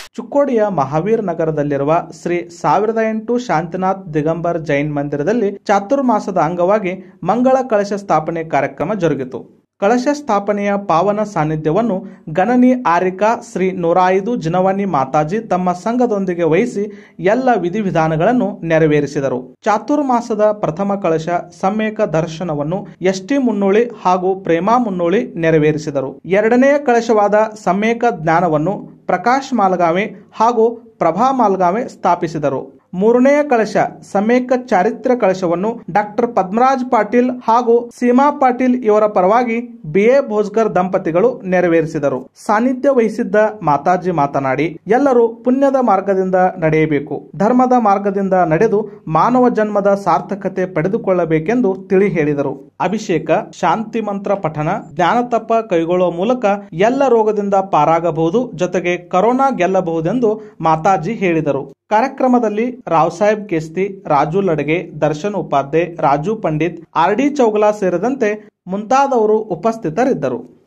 ಚುಕ್ಕೋಡಿಯ ಮಹಾವೀರ್ ನಗರದಲ್ಲಿರುವ ಶ್ರೀ ಸಾವಿರದ ಎಂಟು ಶಾಂತಿನಾಥ್ ದಿಗಂಬರ್ ಜೈನ್ ಮಂದಿರದಲ್ಲಿ ಚಾತುರ್ಮಾಸದ ಅಂಗವಾಗಿ ಮಂಗಳ ಕಳಶ ಸ್ಥಾಪನೆ ಕಾರ್ಯಕ್ರಮ ಜರುಗಿತು ಕಳಶ ಸ್ಥಾಪನೆಯ ಪಾವನ ಸಾನ್ನಿಧ್ಯವನ್ನು ಗಣನಿ ಆರಿಕಾ ಶ್ರೀ ನೂರ ಐದು ಜಿನವಾನಿ ಮಾತಾಜಿ ತಮ್ಮ ಸಂಘದೊಂದಿಗೆ ವಹಿಸಿ ಎಲ್ಲ ವಿಧಿವಿಧಾನಗಳನ್ನು ನೆರವೇರಿಸಿದರು ಚಾತುರ್ಮಾಸದ ಪ್ರಥಮ ಕಳಶ ಸಮ್ಯಕ ದರ್ಶನವನ್ನು ಎಸ್ಟಿ ಮುನ್ನೋಳಿ ಹಾಗೂ ಪ್ರೇಮಾ ಮುನ್ನೋಳಿ ನೆರವೇರಿಸಿದರು ಎರಡನೆಯ ಕಳಶವಾದ ಸಮ್ಯಕ ಜ್ಞಾನವನ್ನು ಪ್ರಕಾಶ್ ಮಾಲ್ಗಾವೆ ಹಾಗೂ ಪ್ರಭಾ ಮಾಲ್ಗಾವೆ ಸ್ಥಾಪಿಸಿದರು ಮೂರನೆಯ ಕಳಶ ಸಮೇಕ ಚಾರಿತ್ರ್ಯ ಕಳಶವನ್ನು ಡಾಕ್ಟರ್ ಪದ್ಮರಾಜ್ ಪಾಟೀಲ್ ಹಾಗೂ ಸೀಮಾ ಪಾಟೀಲ್ ಇವರ ಪರವಾಗಿ ಬಿ ಎ ಭೋಜ್ಕರ್ ದಂಪತಿಗಳು ನೆರವೇರಿಸಿದರು ಸಾನ್ನಿಧ್ಯ ವಹಿಸಿದ್ದ ಮಾತಾಜಿ ಮಾತನಾಡಿ ಎಲ್ಲರೂ ಪುಣ್ಯದ ಮಾರ್ಗದಿಂದ ನಡೆಯಬೇಕು ಧರ್ಮದ ಮಾರ್ಗದಿಂದ ನಡೆದು ಮಾನವ ಜನ್ಮದ ಸಾರ್ಥಕತೆ ಪಡೆದುಕೊಳ್ಳಬೇಕೆಂದು ತಿಳಿ ಹೇಳಿದರು ಅಭಿಷೇಕ ಶಾಂತಿ ಮಂತ್ರ ಪಠಣ ಜ್ಞಾನತಪ ಕೈಗೊಳ್ಳುವ ಮೂಲಕ ಎಲ್ಲ ರೋಗದಿಂದ ಪಾರಾಗಬಹುದು ಜೊತೆಗೆ ಕರೋನಾ ಗೆಲ್ಲಬಹುದೆಂದು ಮಾತಾಜಿ ಹೇಳಿದರು ಕಾರ್ಯಕ್ರಮದಲ್ಲಿ ರಾವ್ ಸಾಹೇಬ್ ಕೇಸ್ತಿ ರಾಜು ಲಡಗೆ ದರ್ಶನ್ ಉಪಾಧ್ಯಾಯ ರಾಜು ಪಂಡಿತ್ ಆರ್ ಡಿ ಚೌಗಲಾ ಸೇರಿದಂತೆ ಮುಂತಾದವರು ಉಪಸ್ಥಿತರಿದ್ದರು